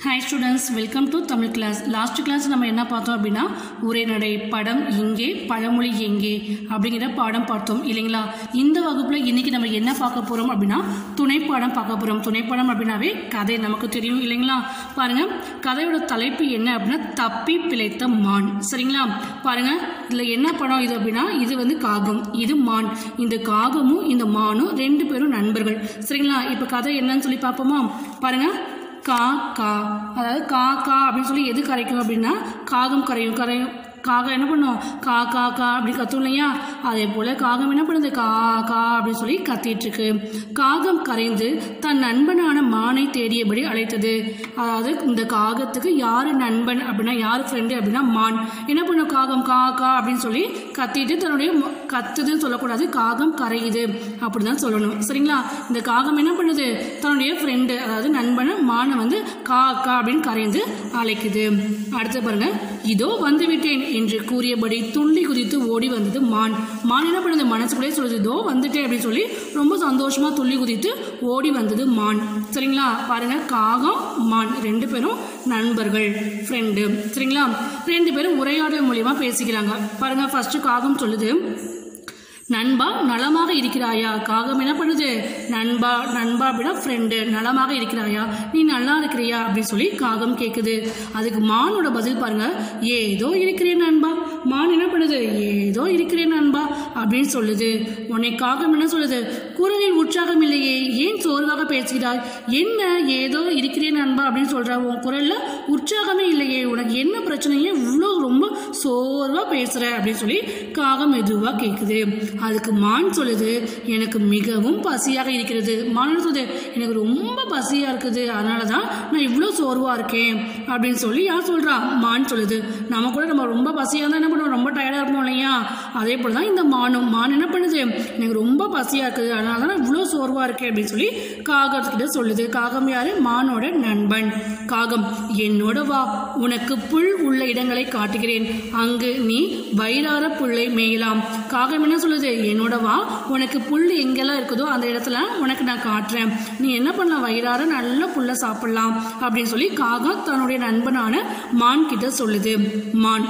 hi students welcome to Tamil class last class நம்ம என்ன பார்த்தோம் அப்படின்னா உரைநடை படம் இங்கே பழமொழி எங்கே அப்படிங்கிற பாடம் பார்த்தோம் இல்லைங்களா இந்த வகுப்பில் இன்னைக்கு நம்ம என்ன பார்க்க போகிறோம் அப்படின்னா துணைப்பாடம் பார்க்க போகிறோம் துணைப்பாடம் அப்படின்னாவே கதை நமக்கு தெரியும் இல்லைங்களா பாருங்க கதையோட தலைப்பு என்ன அப்படின்னா தப்பி பிழைத்த மான் சரிங்களா பாருங்க இதில் என்ன படம் இது அப்படின்னா இது வந்து காகம் இது மான் இந்த காகமும் இந்த மானும் ரெண்டு பேரும் நண்பர்கள் சரிங்களா இப்போ கதை என்னன்னு சொல்லி பார்ப்போமா பாருங்க கா கா அதாவது கா கா அப்படின்னு சொல்லி எது கரைக்கும் அப்படின்னா காகம் கரையும் கரையும் காகம் என்ன பண்ணும் கா கா கா அப்படி கத்தும் இல்லையா அதே போல் காகம் என்ன பண்ணுது கா கா அப்படின்னு சொல்லி கத்திட்டு இருக்கு காகம் கரைந்து தன் நண்பனான மானை தேடியபடி அழைத்தது அதாவது இந்த காகத்துக்கு யார் நண்பன் அப்படின்னா யார் ஃப்ரெண்டு அப்படின்னா மான் என்ன பண்ணும் காகம் கா கா அப்படின்னு சொல்லி கத்திட்டு தன்னுடைய ம- கத்துதுன்னு சொல்லக்கூடாது காகம் கரையுது அப்படிதான் சொல்லணும் சரிங்களா இந்த காகம் என்ன பண்ணுது தன்னுடைய ஃப்ரெண்டு அதாவது நண்பனை மானை வந்து கா கா அப்படின்னு கரைந்து அழைக்குது அடுத்து பாருங்க இதோ வந்து விட்டேன் என்று கூறியபடி துள்ளி குதித்து ஓடி வந்தது மான் மான் என்ன பண்ணுது மனசுக்குள்ளே சொல்லுது இதோ வந்துட்டேன் அப்படின்னு சொல்லி ரொம்ப சந்தோஷமா துள்ளி குதித்து ஓடி வந்தது மான் சரிங்களா பாருங்க காகம் மான் ரெண்டு பேரும் நண்பர்கள் ஃப்ரெண்டு சரிங்களா ரெண்டு பேரும் உரையாடல் மூலியமா பேசிக்கிறாங்க பாருங்க ஃபர்ஸ்ட் காகம் சொல்லுது நண்பா நலமாக இருக்கிறாயா காகம் என்ன பண்ணுது நண்பா நண்பா அப்படின்னா ஃப்ரெண்டு நலமாக இருக்கிறாயா நீ நல்லா இருக்கிறியா அப்படின்னு சொல்லி காகம் கேட்குது அதுக்கு மானோட பதில் பாருங்க ஏதோ இருக்கிறேன் நண்பா மான் என்ன பண்ணுது ஏதோ இருக்கிறேன் நண்பா அப்படின்னு சொல்லுது உன்னை காகம் என்ன சொல்லுது குரலில் உற்சாகம் இல்லையே ஏன் சோர்வாக பேசுகிறாய் என்ன ஏதோ இருக்கிறேன் நண்பா அப்படின்னு சொல்ற உன் குரல்ல உற்சாகமே இல்லையே உனக்கு என்ன பிரச்சனையே இவ்வளோ ரொம்ப சோர்வா பேசுற அப்படின்னு சொல்லி காகம் மெதுவா கேட்குது அதுக்கு மான் சொல்லுது எனக்கு மிகவும் பசியாக இருக்கிறது மான் என்ன சொல்லுது எனக்கு ரொம்ப பசியா இருக்குது அதனால தான் நான் இவ்வளோ சோர்வா இருக்கேன் அப்படின்னு சொல்லி யார் சொல்றா மான் சொல்லுது நம்ம கூட நம்ம ரொம்ப பசியாக இருந்தால் என்ன பண்ணுவோம் ரொம்ப டயர்டாக இருப்போம் இல்லையா அதே போல தான் இந்த மானும் மான் என்ன பண்ணுது எனக்கு ரொம்ப பசியாக இருக்குது அதனால தான் நான் இவ்வளோ சோர்வாக இருக்கேன் அப்படின்னு சொல்லி காகத்துக்கிட்ட சொல்லுது காகம் யாரு மானோட நண்பன் காகம் என்னோட வா உனக்கு புல் உள்ள இடங்களை காட்டுகிறேன் அங்கு நீ வயிறார புல்லை மேயலாம் காகம் என்ன சொல்லுது என்னோட வா உனக்கு புல் எங்கெல்லாம் இருக்குதோ அந்த இடத்துல உனக்கு நான் காட்டுறேன் நீ என்ன பண்ணலாம் வயிறார நல்ல புல்லை சாப்பிடலாம் அப்படின்னு சொல்லி காகம் தன்னுடைய நண்பனான மான் கிட்ட சொல்லுது மான்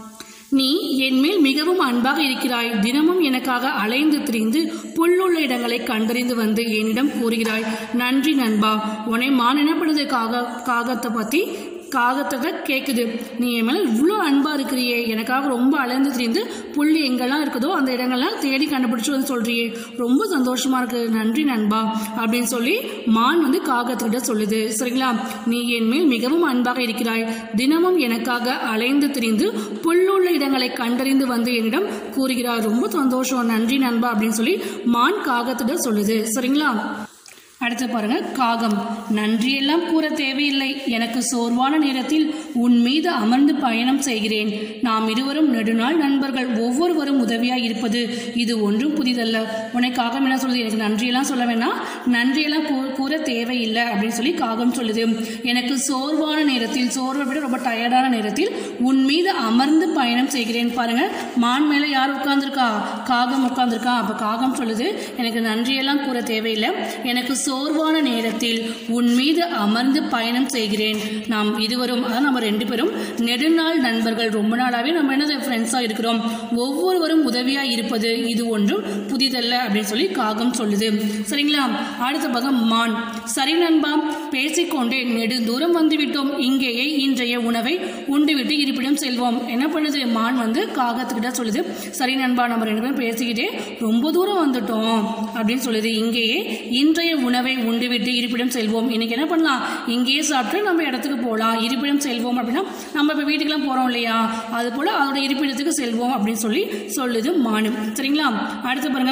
நீ என் மேல் மிகவும் அன்பாக இருக்கிறாய் தினமும் எனக்காக அலைந்து திரிந்து புல்லுள்ள இடங்களை கண்டறிந்து வந்து என்னிடம் கூறுகிறாய் நன்றி நண்பா உன்னை மான் என்ன பண்ணுது காக காகத்தை பற்றி காகத்தை கேட்குது நீ என் மேலே இவ்வளோ அன்பாக இருக்கிறியே எனக்காக ரொம்ப அலைந்து திரிந்து புல் எங்கெல்லாம் இருக்குதோ அந்த இடங்கள்லாம் தேடி கண்டுபிடிச்சு வந்து சொல்றியே ரொம்ப சந்தோஷமா இருக்கு நன்றி நண்பா அப்படின்னு சொல்லி மான் வந்து காகத்துக்கிட்ட சொல்லுது சரிங்களா நீ என் மேல் மிகவும் அன்பாக இருக்கிறாய் தினமும் எனக்காக அலைந்து திரிந்து புல்லுள்ள இடங்களை கண்டறிந்து வந்து என்னிடம் கூறுகிறார் ரொம்ப சந்தோஷம் நன்றி நண்பா அப்படின்னு சொல்லி மான் காகத்திட்ட சொல்லுது சரிங்களா அடுத்து பாருங்க காகம் நன்றியெல்லாம் கூற தேவையில்லை எனக்கு சோர்வான நேரத்தில் உன் மீது அமர்ந்து பயணம் செய்கிறேன் நாம் இருவரும் நெடுநாள் நண்பர்கள் ஒவ்வொருவரும் உதவியாய் இருப்பது இது ஒன்றும் புதிதல்ல உனக்கு காகம் என்ன சொல்லுது எனக்கு நன்றியெல்லாம் சொல்ல வேணாம் நன்றியெல்லாம் கூ- கூற தேவையில்லை அப்படின்னு சொல்லி காகம் சொல்லுது எனக்கு சோர்வான நேரத்தில் சோர்வை விட ரொம்ப டயர்டான நேரத்தில் உன் மீது அமர்ந்து பயணம் செய்கிறேன் பாருங்க மான் மேலே யார் உட்கார்ந்திருக்கா காகம் உட்கார்ந்திருக்கா அப்ப காகம் சொல்லுது எனக்கு நன்றியெல்லாம் கூற தேவையில்லை எனக்கு சோர்வான நேரத்தில் உன் மீது அமர்ந்து பயணம் செய்கிறேன் நாம் இருவரும் அதாவது நம்ம ரெண்டு பேரும் நெடுநாள் நண்பர்கள் ரொம்ப நாளாவே நம்ம என்னது ஃப்ரெண்ட்ஸாக இருக்கிறோம் ஒவ்வொருவரும் உதவியாக இருப்பது இது ஒன்றும் புதிதல்ல அப்படின்னு சொல்லி காகம் சொல்லுது சரிங்களா அடுத்த பக்கம் மான் சரி நண்பா பேசிக்கொண்டே நெடுந்தூரம் வந்து விட்டோம் இங்கேயே இன்றைய உணவை உண்டுவிட்டு இருப்பிடம் செல்வோம் என்ன பண்ணுது மான் வந்து காகத்துக்கிட்ட சொல்லுது சரி நண்பா நம்ம ரெண்டு பேரும் பேசிக்கிட்டே ரொம்ப தூரம் வந்துட்டோம் அப்படின்னு சொல்லுது இங்கேயே இன்றைய உணவை உண்டுவிட்டு இருப்பிடம் செல்வோம் இன்னைக்கு என்ன பண்ணலாம் இங்கேயே சாப்பிட்டு நம்ம இடத்துக்கு போகலாம் இருப்பிடம் செல்வோம் அப்படின்னா நம்ம இப்போ வீட்டுக்கெல்லாம் போகிறோம் இல்லையா அது போல் அதோட இருப்பிடத்துக்கு செல்வோம் அப்படின்னு சொல்லி சொல்லுது மானு சரிங்களா அடுத்து பாருங்க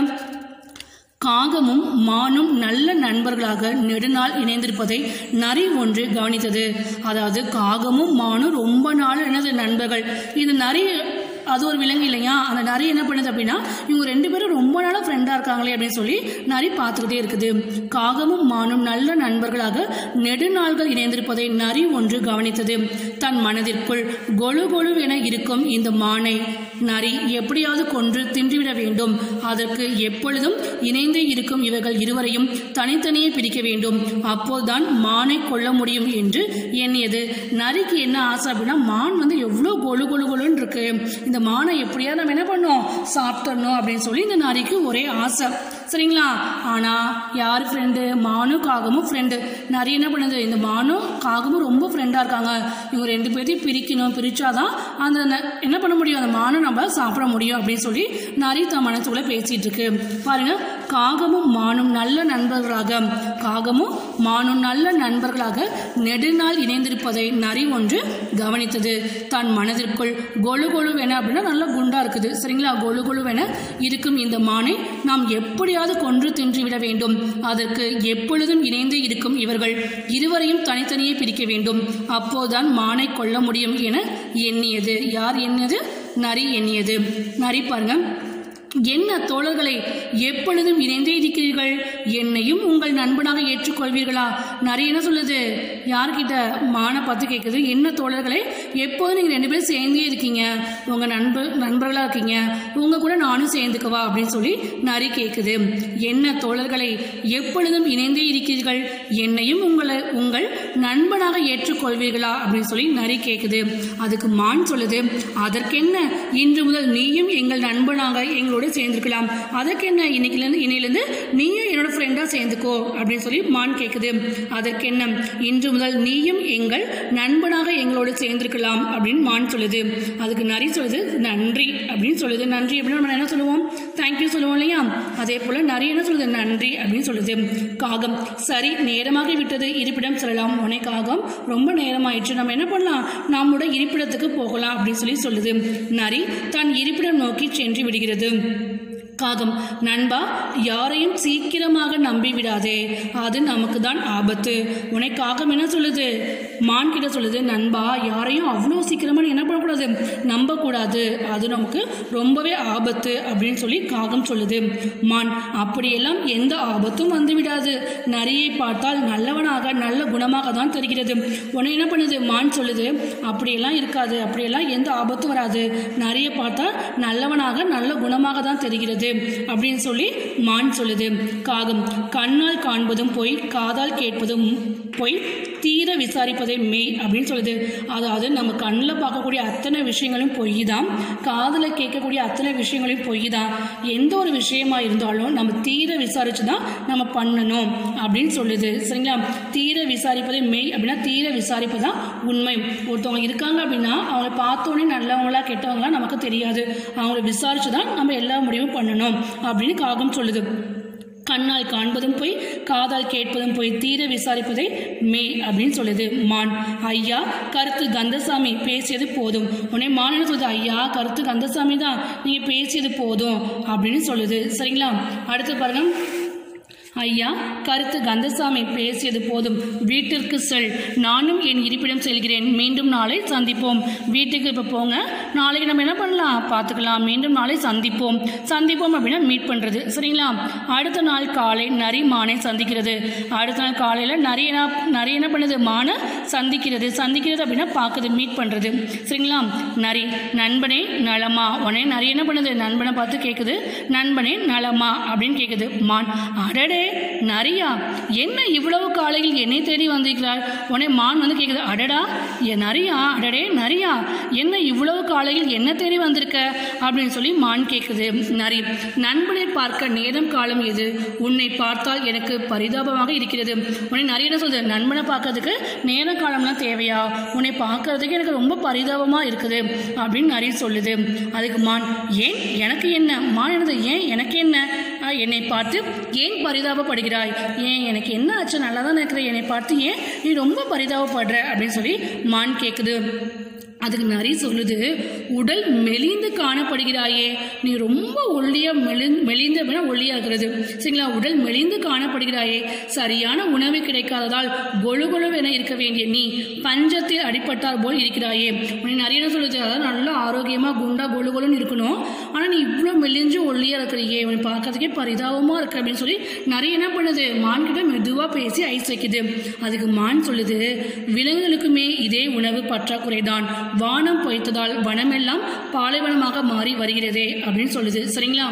காகமும் மானும் நல்ல நண்பர்களாக நெடுநாள் இணைந்திருப்பதை நரி ஒன்று கவனித்தது அதாவது காகமும் மானும் ரொம்ப நாள் என்னது நண்பர்கள் இது நரி அது ஒரு விலங்கு இல்லையா அந்த நரி என்ன பண்ணுது அப்படின்னா இவங்க ரெண்டு பேரும் ரொம்ப நாளாக ஃப்ரெண்டாக இருக்காங்களே அப்படின்னு சொல்லி நரி பார்த்துக்கிட்டே இருக்குது காகமும் மானும் நல்ல நண்பர்களாக நெடுநாள்கள் இணைந்திருப்பதை நரி ஒன்று கவனித்தது தன் மனதிற்குள் கொழு கொழு என இருக்கும் இந்த மானை நரி எப்படியாவது கொன்று தின்றுவிட வேண்டும் அதற்கு எப்பொழுதும் இணைந்தே இருக்கும் இவர்கள் இருவரையும் தனித்தனியே பிரிக்க வேண்டும் அப்போதுதான் மானை கொல்ல முடியும் என்று எண்ணியது நரிக்கு என்ன ஆசை அப்படின்னா மான் வந்து எவ்வளோ கொழு கொழு கொழுன்னு இருக்கு இந்த மானை எப்படியா நம்ம என்ன பண்ணோம் சாப்பிட்டணும் அப்படின்னு சொல்லி இந்த நரிக்கு ஒரே ஆசை சரிங்களா ஆனால் யார் ஃப்ரெண்டு மானும் காகமும் ஃப்ரெண்டு நிறைய என்ன பண்ணுது இந்த மானும் காகமும் ரொம்ப ஃப்ரெண்டாக இருக்காங்க இவங்க ரெண்டு பேர்த்தையும் பிரிக்கணும் பிரிச்சாதான் அந்த ந- என்ன பண்ண முடியும் அந்த மானும் நம்ம சாப்பிட முடியும் அப்படின்னு சொல்லி நரி தன் மனசுக்குள்ளே பேசிட்டு இருக்கு பாருங்க காகமும் மானும் நல்ல நண்பர்களாக காகமும் மானும் நல்ல நண்பர்களாக நெடுநாள் இணைந்திருப்பதை நரி ஒன்று கவனித்தது தன் மனதிற்குள் கொழு கொழுவென அப்படின்னா நல்ல குண்டா இருக்குது சரிங்களா கொழு கொழுவென இருக்கும் இந்த மானை நாம் எப்படியாவது கொன்று தின்று விட வேண்டும் அதற்கு எப்பொழுதும் இணைந்து இருக்கும் இவர்கள் இருவரையும் தனித்தனியே பிரிக்க வேண்டும் அப்போதுதான் மானை கொல்ல முடியும் என எண்ணியது யார் எண்ணியது நரி எண்ணியது நரி பாருங்க என்ன தோழர்களை எப்பொழுதும் இணைந்தே இருக்கிறீர்கள் என்னையும் உங்கள் நண்பனாக ஏற்றுக்கொள்வீர்களா நிறைய என்ன சொல்லுது யார்கிட்ட மானை பார்த்து கேட்குது என்ன தோழர்களே எப்போதும் நீங்கள் ரெண்டு பேரும் சேர்ந்தே இருக்கீங்க உங்கள் நண்பர் நண்பர்களாக இருக்கீங்க உங்கள் கூட நானும் சேர்ந்துக்கவா அப்படின்னு சொல்லி நரி கேட்குது என்ன தோழர்களை எப்பொழுதும் இணைந்தே இருக்கிறீர்கள் என்னையும் உங்களை உங்கள் நண்பனாக ஏற்றுக்கொள்வீர்களா அப்படின்னு சொல்லி நரி கேட்குது அதுக்கு மான் சொல்லுது அதற்கென்ன இன்று முதல் நீயும் எங்கள் நண்பனாக எங்களோட சேர்ந்துருக்கலாம் அதற்கென்ன இன்னைக்குலேருந்து இன்னையிலேருந்து நீயும் என்னோட ஃப்ரெண்டாக சேர்ந்துக்கோ அப்படின்னு சொல்லி மான் கேட்குது அதற்கென்ன இன்று முதல் நீயும் எங்கள் நண்பனாக எங்களோட சேர்ந்திருக்கலாம் அப்படின்னு மான் சொல்லுது அதுக்கு நரி சொல்லுது நன்றி அப்படின்னு சொல்லுது நன்றி அப்படின்னு நம்ம என்ன சொல்லுவோம் தேங்க்யூ சொல்லுவோம் இல்லையா அதே போல் நரி என்ன சொல்லுது நன்றி அப்படின்னு சொல்லுது காகம் சரி நேரமாகி விட்டது இருப்பிடம் செல்லலாம் உனே காகம் ரொம்ப நேரமாயிடுச்சு நம்ம என்ன பண்ணலாம் நம்மளோட இருப்பிடத்துக்கு போகலாம் அப்படின்னு சொல்லி சொல்லுது நரி தன் இருப்பிடம் நோக்கி சென்று விடுகிறது காகம் நண்பா யாரையும் சீக்கிரமாக நம்பி விடாதே அது நமக்கு தான் ஆபத்து உனக்கு காகம் என்ன சொல்லுது மான் கிட்ட சொல்லுது நண்பா யாரையும் அவ்வளோ சீக்கிரமா நீ என்ன பண்ணக்கூடாது நம்பக்கூடாது அது நமக்கு ரொம்பவே ஆபத்து அப்படின்னு சொல்லி காகம் சொல்லுது மான் அப்படியெல்லாம் எந்த ஆபத்தும் வந்து விடாது நரியை பார்த்தால் நல்லவனாக நல்ல குணமாக தான் தெரிகிறது உன்னை என்ன பண்ணுது மான் சொல்லுது அப்படியெல்லாம் இருக்காது அப்படியெல்லாம் எந்த ஆபத்தும் வராது நரியை பார்த்தா நல்லவனாக நல்ல குணமாக தான் தெரிகிறது அப்படின்னு சொல்லி மான் சொல்லுது காகம் கண்ணால் காண்பதும் பொய் காதால் கேட்பதும் பொய் தீர விசாரிப்பதே மெய் அப்படின்னு சொல்லுது அதாவது நம்ம கண்ணில் பார்க்கக்கூடிய அத்தனை விஷயங்களும் பொய் தான் காதில் கேட்கக்கூடிய அத்தனை விஷயங்களும் பொய் தான் எந்த ஒரு விஷயமா இருந்தாலும் நம்ம தீர விசாரிச்சு தான் நம்ம பண்ணணும் அப்படின்னு சொல்லுது சரிங்களா தீர விசாரிப்பதே மெய் அப்படின்னா தீர விசாரிப்பு தான் உண்மை ஒருத்தவங்க இருக்காங்க அப்படின்னா அவங்கள பார்த்தோன்னே நல்லவங்களா கெட்டவங்களா நமக்கு தெரியாது அவங்கள விசாரிச்சு தான் நம்ம எல்லா முடிவும் பண்ணணும் அப்படின்னு காகம் சொல்லுது கண்ணால் காண்பதும் போய் காதால் கேட்பதும் போய் தீர விசாரிப்பதை மெய் அப்படின்னு சொல்லுது மான் ஐயா கருத்து கந்தசாமி பேசியது போதும் உடனே மான் என்ன சொல்லுது ஐயா கருத்து கந்தசாமி தான் நீங்கள் பேசியது போதும் அப்படின்னு சொல்லுது சரிங்களா அடுத்து பாருங்க ஐயா கருத்து கந்தசாமி பேசியது போதும் வீட்டிற்கு செல் நானும் என் இருப்பிடம் செல்கிறேன் மீண்டும் நாளை சந்திப்போம் வீட்டுக்கு இப்போ போங்க நாளைக்கு நம்ம என்ன பண்ணலாம் பார்த்துக்கலாம் மீண்டும் நாளை சந்திப்போம் சந்திப்போம் அப்படின்னா மீட் பண்ணுறது சரிங்களா அடுத்த நாள் காலை நரி மானை சந்திக்கிறது அடுத்த நாள் காலையில் நரி என்ன நரி என்ன பண்ணுது மானை சந்திக்கிறது சந்திக்கிறது அப்படின்னா பார்க்குது மீட் பண்ணுறது சரிங்களா நரி நண்பனே நலமா உடனே நரி என்ன பண்ணுது நண்பனை பார்த்து கேட்குது நண்பனே நலமா அப்படின்னு கேட்குது மான் அடடே நரியா என்ன இவ்வளவு காலையில் என்னை தேடி வந்திருக்கிறார் உடனே மான் வந்து கேட்குது அடடா என் நரியா அடடே நரியா என்ன இவ்வளவு காலையில் என்ன தேடி வந்திருக்க அப்படின்னு சொல்லி மான் கேட்குது நரி நண்பனை பார்க்க நேரம் காலம் எது உன்னை பார்த்தால் எனக்கு பரிதாபமாக இருக்கிறது உன்னை நரி என்ன சொல்லுது நண்பனை பார்க்கறதுக்கு நேர காலம்லாம் தேவையா உன்னை பார்க்கறதுக்கு எனக்கு ரொம்ப பரிதாபமாக இருக்குது அப்படின்னு நரி சொல்லுது அதுக்கு மான் ஏன் எனக்கு என்ன மான் என்னது ஏன் எனக்கு என்ன ஆஹ், என்னை பார்த்து ஏன் பரிதாபப்படுகிறாய் ஏன் எனக்கு என்ன ஆச்சு நல்லா தான் இருக்கிற என்னை பார்த்து ஏன் நீ ரொம்ப பரிதாபப்படுற அப்படின்னு சொல்லி மான் கேட்குது அதுக்கு நரி சொல்லுது உடல் மெலிந்து காணப்படுகிறாயே நீ ரொம்ப ஒல்லியா மெலி மெலிந்து அப்படின்னா ஒல்லியா இருக்கிறது சரிங்களா உடல் மெலிந்து காணப்படுகிறாயே சரியான உணவு கிடைக்காததால் கொழு கொழுவென இருக்க வேண்டிய நீ பஞ்சத்தில் அடிபட்டார் போல் இருக்கிறாயே உன்னை நிறைய என்ன சொல்லுது அதாவது நல்லா ஆரோக்கியமா குண்டா கொழு கொழுன்னு இருக்கணும் ஆனால் நீ இவ்வளோ மெலிஞ்சு ஒல்லியாக இருக்கிறியே இவனை பார்க்கறதுக்கே பரிதாபமாக இருக்கு அப்படின்னு சொல்லி நிறைய என்ன பண்ணுது மான் கிட்ட மெதுவாக பேசி ஐஸ் வைக்குது அதுக்கு மான் சொல்லுது விலங்குகளுக்குமே இதே உணவு பற்றாக்குறை தான் வானம் பொய்த்ததால் வனமெல்லாம் பாலைவனமாக மாறி வருகிறதே அப்படின்னு சொல்லுது சரிங்களா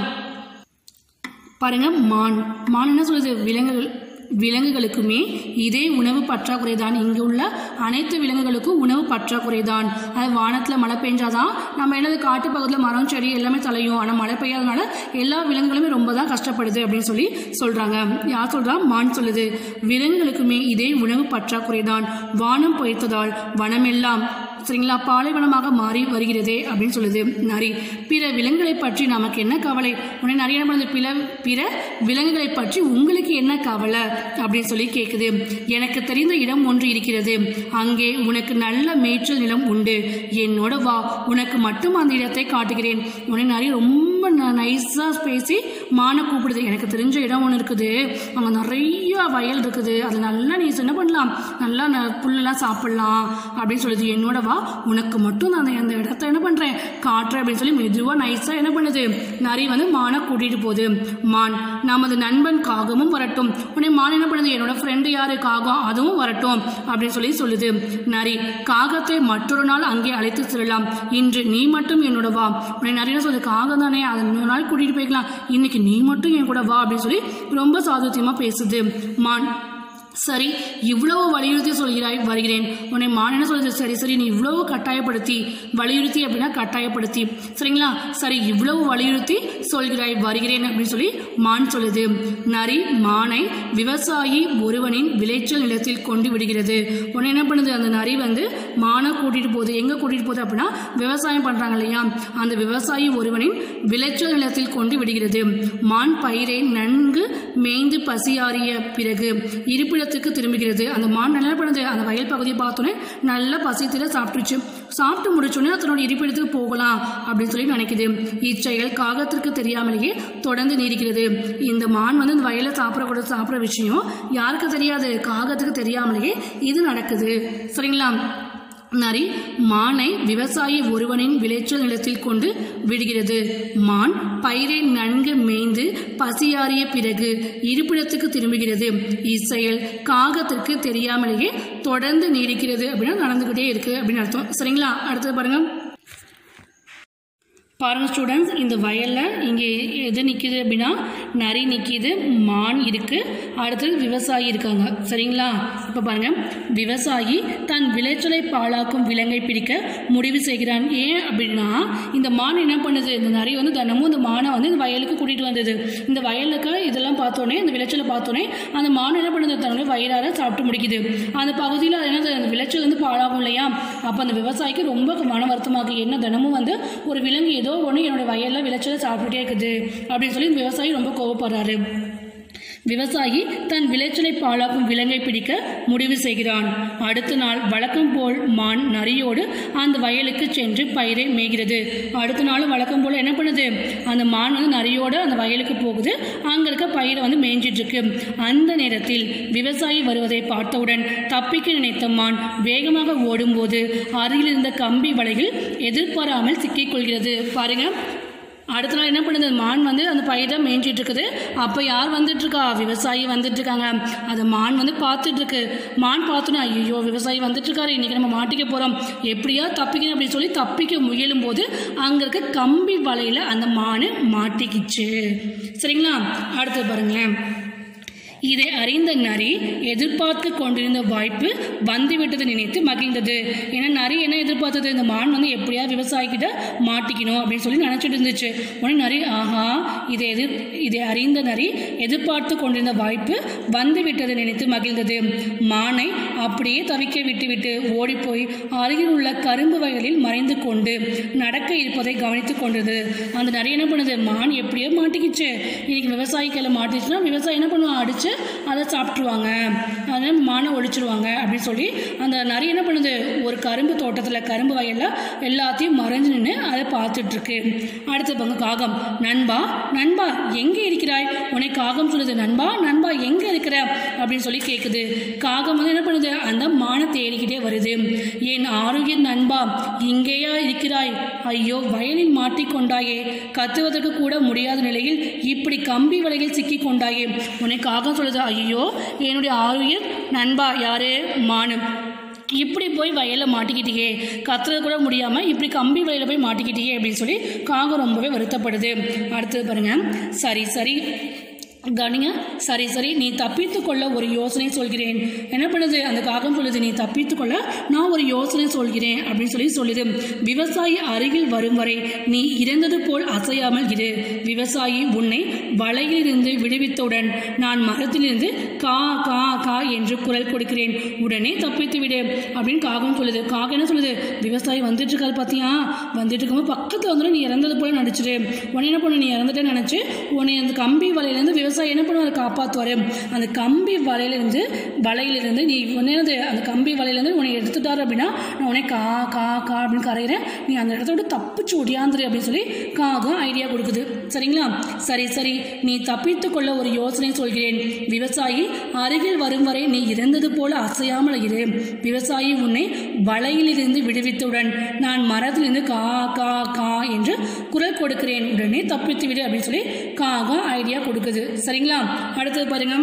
பாருங்க மான் மான் என்ன சொல்லுது விலங்குகள் விலங்குகளுக்குமே இதே உணவு பற்றாக்குறை தான் இங்கே உள்ள அனைத்து விலங்குகளுக்கும் உணவு பற்றாக்குறை தான் அது வானத்தில் மழை பெஞ்சாதான் நம்ம என்னது காட்டு பக்கத்தில் மரம் செடி எல்லாமே தலையும் ஆனால் மழை பெய்யாதனால எல்லா விலங்குகளுமே ரொம்ப தான் கஷ்டப்படுது அப்படின்னு சொல்லி சொல்கிறாங்க யார் சொல்கிறா மான் சொல்லுது விலங்குகளுக்குமே இதே உணவு பற்றாக்குறை தான் வானம் பொய்த்ததால் வனமெல்லாம் சரிங்களா பாலைவனமாக மாறி வருகிறதே அப்படின்னு சொல்லுது நரி பிற விலங்குகளை பற்றி நமக்கு என்ன கவலை உடனே நிறைய என்ன பண்ணுது பிற பிற விலங்குகளை பற்றி உங்களுக்கு என்ன கவலை அப்படின்னு சொல்லி கேட்குது எனக்கு தெரிந்த இடம் ஒன்று இருக்கிறது அங்கே உனக்கு நல்ல மேய்ச்சல் நிலம் உண்டு என்னோட வா உனக்கு மட்டும் அந்த இடத்தை காட்டுகிறேன் உடனே நிறைய ரொம்ப நைஸாக பேசி மானை கூப்பிடுது எனக்கு தெரிஞ்ச இடம் ஒன்று இருக்குது அங்கே நிறைய வயல் இருக்குது அது நல்லா நீ என்ன பண்ணலாம் நல்லா ந- புல்லெல்லாம் சாப்பிடலாம் அப்படின்னு சொல்லுது என்னோட வா உனக்கு மட்டும் நான் அந்த- அந்த இடத்த என்ன பண்ணுறேன் காட்டுறேன் அப்படின்னு சொல்லி மெதுவாக நைஸாக என்ன பண்ணுது நரி வந்து மானை கூட்டிகிட்டு போகுது மான் நமது நண்பன் காகமும் வரட்டும் உடனே மான் என்ன பண்ணுது என்னோட ஃப்ரெண்டு யாரு காகம் அதுவும் வரட்டும் அப்படின்னு சொல்லி சொல்லுது நரி காகத்தை மற்றொரு நாள் அங்கே அழைத்து செல்லலாம் இன்று நீ மட்டும் என்னோட வா உடனே நிறைய சொல்லுது காகம் தானே அதை இன்னொரு நாள் கூட்டிகிட்டு போய்க்கலாம் இன்னைக்கு நீ மட்டும் என் கூட வா அப்படின்னு சொல்லி ரொம்ப சாதுத்தியமாக பேசுது மான் சரி இவ்வளவு வலியுறுத்தி சொல்கிறாய் வருகிறேன் உன்னை மான் என்ன சொல்லுது சரி சரி நீ இவ்வளவு கட்டாயப்படுத்தி வலியுறுத்தி அப்படின்னா கட்டாயப்படுத்தி சரிங்களா சரி இவ்வளவு வலியுறுத்தி சொல்கிறாய் வருகிறேன் அப்படின்னு சொல்லி மான் சொல்லுது நரி மானை விவசாயி ஒருவனின் விளைச்சல் நிலத்தில் கொண்டு விடுகிறது உடனே என்ன பண்ணுது அந்த நரி வந்து மானை கூட்டிட்டு போகுது எங்க கூட்டிட்டு போகுது அப்படின்னா விவசாயம் பண்றாங்க இல்லையா அந்த விவசாயி ஒருவனின் விளைச்சல் நிலத்தில் கொண்டு விடுகிறது மான் பயிரை நன்கு மேய்ந்து பசியாறிய பிறகு இருப்பிடத்துக்கு திரும்புகிறது அந்த மான் என்ன பண்ணுது அந்த வயல் பகுதியை பார்த்தோன்னே நல்ல பசித்தில் சாப்பிட்டுச்சு சாப்பிட்டு முடிச்சோடனே அதனோட இருப்பிடத்துக்கு போகலாம் அப்படின்னு சொல்லி நினைக்குது இச்செயல் காகத்திற்கு தெரியாமலேயே தொடர்ந்து நீடிக்கிறது இந்த மான் வந்து இந்த வயலில் சாப்பிடக்கூட சாப்பிட்ற விஷயம் யாருக்கு தெரியாது காகத்துக்கு தெரியாமலேயே இது நடக்குது சரிங்களா நரி மானை விவசாயி ஒருவனின் விளைச்சல் நிலத்தில் கொண்டு விடுகிறது மான் பயிரை நன்கு மேய்ந்து பசியாறிய பிறகு இருப்பிடத்துக்கு திரும்புகிறது இச்செயல் காகத்திற்கு தெரியாமலேயே தொடர்ந்து நீடிக்கிறது அப்படின்னா நடந்துக்கிட்டே இருக்கு அப்படின்னு அர்த்தம் சரிங்களா அடுத்தது பாருங்க பாருங்க ஸ்டூடெண்ட்ஸ் இந்த வயலில் இங்கே எது நிற்கிது அப்படின்னா நரி நிற்கிது மான் இருக்குது அடுத்தது விவசாயி இருக்காங்க சரிங்களா இப்போ பாருங்க விவசாயி தன் விளைச்சலை பாழாக்கும் விலங்கை பிடிக்க முடிவு செய்கிறான் ஏன் அப்படின்னா இந்த மான் என்ன பண்ணுது இந்த நரி வந்து தினமும் இந்த மானை வந்து இந்த வயலுக்கு கூட்டிகிட்டு வந்தது இந்த வயலுக்கு இதெல்லாம் பார்த்தோன்னே இந்த விளைச்சலை பார்த்தோன்னே அந்த மான் என்ன பண்ணுது தன்னுடைய வயிறார சாப்பிட்டு முடிக்குது அந்த பகுதியில் அது என்னது அந்த விளைச்சல் வந்து பாழாகும் இல்லையா அப்போ அந்த விவசாயிக்கு ரொம்ப மன வருத்தமாகுது என்ன தினமும் வந்து ஒரு விலங்கு ஏதோ ஒன்று என்னோட வயலில் விளைச்சலை சாப்பிட்டுட்டே இருக்குது அப்படின்னு சொல்லி இந்த விவசாயி ரொம்ப கோவப்படுறாரு விவசாயி தன் விளைச்சலை பாழாக்கும் விலங்கை பிடிக்க முடிவு செய்கிறான் அடுத்த நாள் வழக்கம் போல் மான் நரியோடு அந்த வயலுக்கு சென்று பயிரை மேய்கிறது அடுத்த நாள் வழக்கம் போல் என்ன பண்ணுது அந்த மான் வந்து நரியோடு அந்த வயலுக்கு போகுது அங்கே இருக்க பயிரை வந்து மேய்ஞ்சிட்டு இருக்கு அந்த நேரத்தில் விவசாயி வருவதை பார்த்தவுடன் தப்பிக்க நினைத்த மான் வேகமாக ஓடும்போது அருகில் இருந்த கம்பி வலையில் எதிர்பாராமல் சிக்கிக்கொள்கிறது பாருங்க அடுத்த நாள் என்ன பண்ணுது மான் வந்து அந்த பயிரை மேய்ஞ்சிட்டு இருக்குது அப்போ யார் வந்துட்டு இருக்கா விவசாயி வந்துட்டு இருக்காங்க அதை மான் வந்து பார்த்துட்டு இருக்கு மான் பார்த்தோன்னா ஐயோ விவசாயி வந்துட்டு இருக்காரு இன்னைக்கு நம்ம மாட்டிக்க போகிறோம் எப்படியா தப்பிக்கணும் அப்படின்னு சொல்லி தப்பிக்க முயலும் போது அங்கே இருக்க கம்பி வலையில் அந்த மான் மாட்டிக்கிச்சு சரிங்களா அடுத்து பாருங்களேன் இதை அறிந்த நரி எதிர்பார்த்து கொண்டிருந்த வாய்ப்பு வந்துவிட்டதை நினைத்து மகிழ்ந்தது ஏன்னா நரி என்ன எதிர்பார்த்தது இந்த மான் வந்து எப்படியா விவசாயிக்கிட்ட மாட்டிக்கணும் அப்படின்னு சொல்லி நினச்சிட்டு இருந்துச்சு உடனே நரி ஆஹா இதை எதிர் இதை அறிந்த நரி எதிர்பார்த்து கொண்டிருந்த வாய்ப்பு வந்துவிட்டதை நினைத்து மகிழ்ந்தது மானை அப்படியே தவிக்க விட்டுவிட்டு ஓடிப்போய் அருகில் உள்ள கரும்பு வயலில் மறைந்து கொண்டு நடக்க இருப்பதை கவனித்துக் கொண்டது அந்த நரி என்ன பண்ணுது மான் எப்படியோ மாட்டிக்கிச்சு இன்னைக்கு விவசாயி கையில் மாட்டிச்சுன்னா விவசாயி என்ன பண்ணுவான் அடிச்சு அதை சாப்பிட்ருவாங்க அதனால மானை ஒழிச்சிருவாங்க அப்படின்னு சொல்லி அந்த நரி என்ன பண்ணுது ஒரு கரும்பு தோட்டத்தில் கரும்பு வயலில் எல்லாத்தையும் மறைஞ்சு நின்று அதை பார்த்துட்டு இருக்கு அடுத்து பங்கு காகம் நண்பா நண்பா எங்கே இருக்கிறாய் உன்னை காகம் சொல்லுது நண்பா நண்பா எங்கே இருக்கிற அப்படின்னு சொல்லி கேட்குது காகம் வந்து என்ன பண்ணுது அந்த மானை தேடிக்கிட்டே வருது என் ஆரோக்கிய நண்பா இங்கேயா இருக்கிறாய் ஐயோ வயலில் மாட்டிக்கொண்டாயே கத்துவதற்கு கூட முடியாத நிலையில் இப்படி கம்பி வலையில் சிக்கி கொண்டாயே உனக்காக சொல்லுது ஐயோ என்னுடைய ஆரோக்கிய நண்பா யாரு மானு இப்படி போய் வயலில் மாட்டிக்கிட்டியே கத்துறது கூட முடியாமல் இப்படி கம்பி வயலில் போய் மாட்டிக்கிட்டியே அப்படின்னு சொல்லி காகம் ரொம்பவே வருத்தப்படுது அடுத்தது பாருங்க சரி சரி கவனிங்க சரி சரி நீ தப்பித்து கொள்ள ஒரு யோசனை சொல்கிறேன் என்ன பண்ணுது அந்த காகம் சொல்லுது நீ தப்பித்து கொள்ள நான் ஒரு யோசனை சொல்கிறேன் அப்படின்னு சொல்லி சொல்லுது விவசாயி அருகில் வரும் வரை நீ இறந்தது போல் அசையாமல் இரு விவசாயி உன்னை வலையிலிருந்து விடுவித்தவுடன் நான் மரத்திலிருந்து கா கா கா என்று குரல் கொடுக்கிறேன் உடனே தப்பித்து விடு அப்படின்னு காகம் சொல்லுது காகம் என்ன சொல்லுது விவசாயி வந்துட்டு இருக்காரு பார்த்தியா வந்துட்டு இருக்கும்போது பக்கத்தில் வந்துடும் நீ இறந்தது போல நடிச்சிடு உடனே என்ன பண்ண நீ இறந்துட்டே நினச்சி உன்னை அந்த கம்பி வலையிலேருந்து விவசாயி என்ன பண்ணுவார் காப்பாற்றுவார் அந்த கம்பி வலையிலேருந்து வலையிலிருந்து நீ என்னது அந்த கம்பி வலையிலேருந்து உன்னை எடுத்துட்டாரு அப்படின்னா நான் உன்னை கா கா கா அப்படின்னு கரையிறேன் நீ அந்த இடத்த விட்டு தப்பிச்சு ஒடியாந்துரு அப்படின்னு சொல்லி காகம் ஐடியா கொடுக்குது சரிங்களா சரி சரி நீ தப்பித்து கொள்ள ஒரு யோசனை சொல்கிறேன் விவசாயி அருகில் வரும் வரை நீ இறந்தது போல அசையாமல் இரு விவசாயி உன்னை வலையிலிருந்து விடுவித்தவுடன் நான் மரத்திலிருந்து கா கா கா என்று குரல் கொடுக்கிறேன் உடனே தப்பித்து விடு அப்படின்னு சொல்லி காகம் ஐடியா கொடுக்குது சரிங்களா அடுத்தது பாருங்க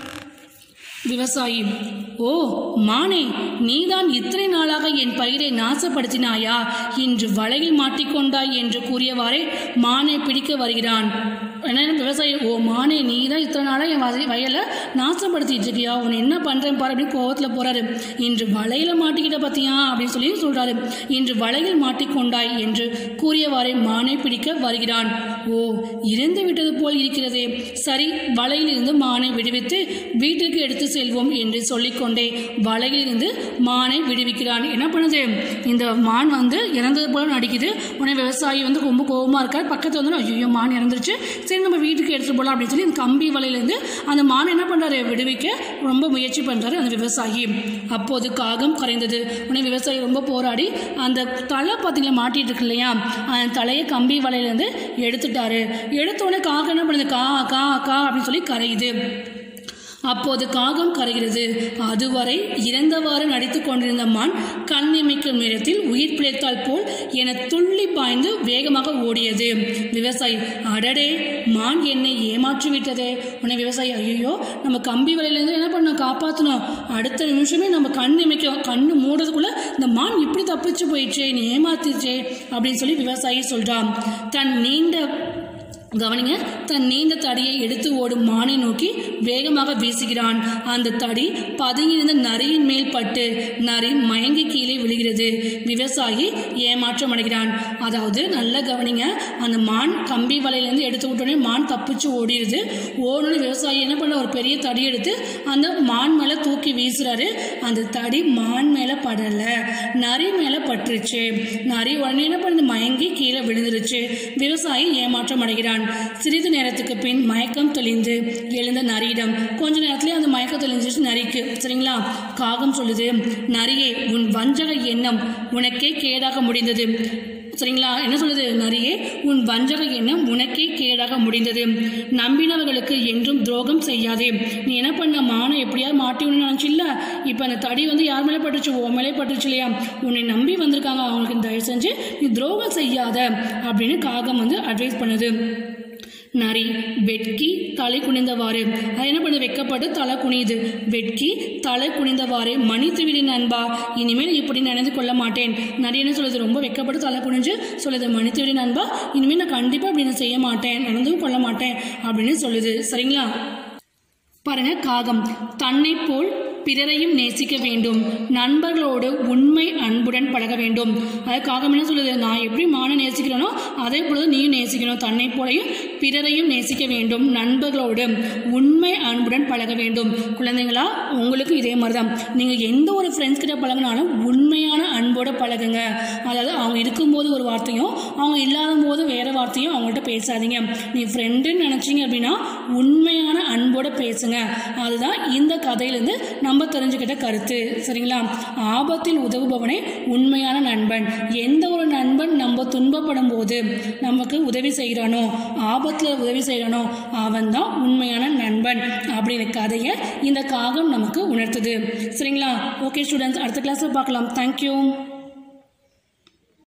விவசாயி ஓ மானே நீதான் இத்தனை நாளாக என் பயிரை நாசப்படுத்தினாயா இன்று வலையில் மாட்டிக்கொண்டாய் என்று கூறியவாறே மானை பிடிக்க வருகிறான் என்ன விவசாயி ஓ மானே நீ தான் இத்தனை நாளாக என் வய வயலை நாசப்படுத்திட்டு இருக்கியா உன்னை என்ன பண்ணுறேன் பாரு அப்படின்னு கோவத்தில் போகிறாரு இன்று வலையில் மாட்டிக்கிட்ட பார்த்தியா அப்படின்னு சொல்லி சொல்கிறாரு இன்று வலையில் மாட்டிக்கொண்டாய் என்று கூறியவாறே மானை பிடிக்க வருகிறான் ஓ இறந்து விட்டது போல் இருக்கிறதே சரி வலையிலிருந்து மானை விடுவித்து வீட்டுக்கு எடுத்து செல்வோம் என்று சொல்லிக்கொண்டே வலையிலிருந்து மானை விடுவிக்கிறான் என்ன பண்ணுது இந்த மான் வந்து இறந்தது போல நடிக்குது உடனே விவசாயி வந்து ரொம்ப கோபமாக இருக்கார் பக்கத்தில் வந்து ஐயோ மான் இறந்துருச்சு சரி நம்ம வீட்டுக்கு எடுத்துகிட்டு போகலாம் அப்படின்னு சொல்லி இந்த கம்பி வலையிலேருந்து அந்த மான் என்ன பண்ணுறாரு விடுவிக்க ரொம்ப முயற்சி பண்ணுறாரு அந்த விவசாயி அப்போது காகம் கரைந்தது உடனே விவசாயி ரொம்ப போராடி அந்த தலை பார்த்தீங்களா மாட்டிட்டு இருக்கு இல்லையா அந்த தலையை கம்பி வலையிலேருந்து எடுத்துட்டாரு எடுத்த உடனே காகம் என்ன பண்ணுது கா கா கா அப்படின்னு சொல்லி கரையுது அப்போது காகம் கரைகிறது அதுவரை இறந்தவாறு நடித்து கொண்டிருந்த மான் கண் இமைக்கும் நேரத்தில் உயிர் பிழைத்தால் போல் என துள்ளி பாய்ந்து வேகமாக ஓடியது விவசாயி அடடே மான் என்னை ஏமாற்றி விட்டதே உடனே விவசாயி ஐயோ நம்ம கம்பி வலையிலேருந்து என்ன பண்ண காப்பாற்றணும் அடுத்த நிமிஷமே நம்ம கண் இமைக்க கண்ணு மூடுறதுக்குள்ள இந்த மான் இப்படி தப்பிச்சு போயிடுச்சே நீ ஏமாத்திருச்சே அப்படின்னு சொல்லி விவசாயி சொல்றான் தன் நீண்ட கவனிங்க தன் நீண்ட தடியை எடுத்து ஓடும் மானை நோக்கி வேகமாக வீசுகிறான் அந்த தடி பதுங்கியிருந்த நரியின் மேல் பட்டு நரி மயங்கி கீழே விழுகிறது விவசாயி ஏமாற்றம் அடைகிறான் அதாவது நல்ல கவனிங்க அந்த மான் கம்பி வலையிலேருந்து எடுத்து விட்டோடனே மான் தப்பிச்சு ஓடிடுது ஓடணும் விவசாயி என்ன பண்ண ஒரு பெரிய தடி எடுத்து அந்த மான் மேலே தூக்கி வீசுறாரு அந்த தடி மான் மேலே படலை நரி மேலே பட்டுருச்சு நரி உடனே என்ன பண்ணுது மயங்கி கீழே விழுந்துருச்சு விவசாயி ஏமாற்றம் அடைகிறான் சிறிது நேரத்துக்கு பின் மயக்கம் தெளிந்து எழுந்த நரியிடம் கொஞ்ச நேரத்திலே அந்த மயக்கம் தெளிஞ்சிச்சு நரிக்கு சரிங்களா காகம் சொல்லுது நரியே உன் வஞ்சக எண்ணம் உனக்கே கேடாக முடிந்தது சரிங்களா என்ன சொல்லுது நரியே உன் வஞ்சக எண்ணம் உனக்கே கேடாக முடிந்தது நம்பினவர்களுக்கு என்றும் துரோகம் செய்யாதே நீ என்ன பண்ண மானம் எப்படியாவது மாட்டி விடணும்னு நினச்சில்ல இப்போ அந்த தடி வந்து யார் மேலே பட்டுச்சு உன் மேலே பட்டுச்சு இல்லையா உன்னை நம்பி வந்திருக்காங்க அவங்களுக்கு தயவு செஞ்சு நீ துரோகம் செய்யாத அப்படின்னு காகம் வந்து அட்வைஸ் பண்ணுது நரி வெட்கி தலை குனிந்தவாறு அது என்ன பண்ணுது வெக்கப்பட்டு தலை குனியுது வெட்கி தலை குனிந்தவாறு மன்னித்து விடு நண்பா இனிமேல் இப்படி நடந்து கொள்ள மாட்டேன் நரி என்ன சொல்லுது ரொம்ப வெக்கப்பட்டு தலை குனிஞ்சு சொல்லுது மன்னித்து விடு நண்பா இனிமேல் நான் கண்டிப்பாக அப்படி நான் செய்ய மாட்டேன் நடந்தும் கொள்ள மாட்டேன் அப்படின்னு சொல்லுது சரிங்களா பாருங்க காகம் தன்னை போல் பிறரையும் நேசிக்க வேண்டும் நண்பர்களோடு உண்மை அன்புடன் பழக வேண்டும் அது காகம் என்ன சொல்லுது நான் எப்படி மானை நேசிக்கிறேனோ அதே பொழுது நீயும் நேசிக்கணும் தன்னை போலையும் பிறரையும் நேசிக்க வேண்டும் நண்பர்களோடு உண்மை அன்புடன் பழக வேண்டும் குழந்தைங்களா உங்களுக்கு இதே மாதிரி தான் நீங்கள் எந்த ஒரு ஃப்ரெண்ட்ஸ் கிட்ட பழகினாலும் உண்மையான அன்போட பழகுங்க அதாவது அவங்க இருக்கும்போது ஒரு வார்த்தையும் அவங்க இல்லாத போது வேற வார்த்தையும் அவங்கள்ட்ட பேசாதீங்க நீ ஃப்ரெண்டுன்னு நினச்சிங்க அப்படின்னா உண்மையான அன்போட பேசுங்க அதுதான் இந்த கதையிலேருந்து நம்ம தெரிஞ்சுக்கிட்ட கருத்து சரிங்களா ஆபத்தில் உதவுபவனே உண்மையான நண்பன் எந்த ஒரு நண்பன் நம்ம துன்பப்படும் போது நமக்கு உதவி செய்கிறானோ ஆபத்து ஆபத்தில் உதவி செய்கிறானோ அவன் தான் உண்மையான நண்பன் அப்படின்னு கதையை இந்த காகம் நமக்கு உணர்த்துது சரிங்களா ஓகே ஸ்டூடெண்ட்ஸ் அடுத்த கிளாஸில் பார்க்கலாம் தேங்க்யூ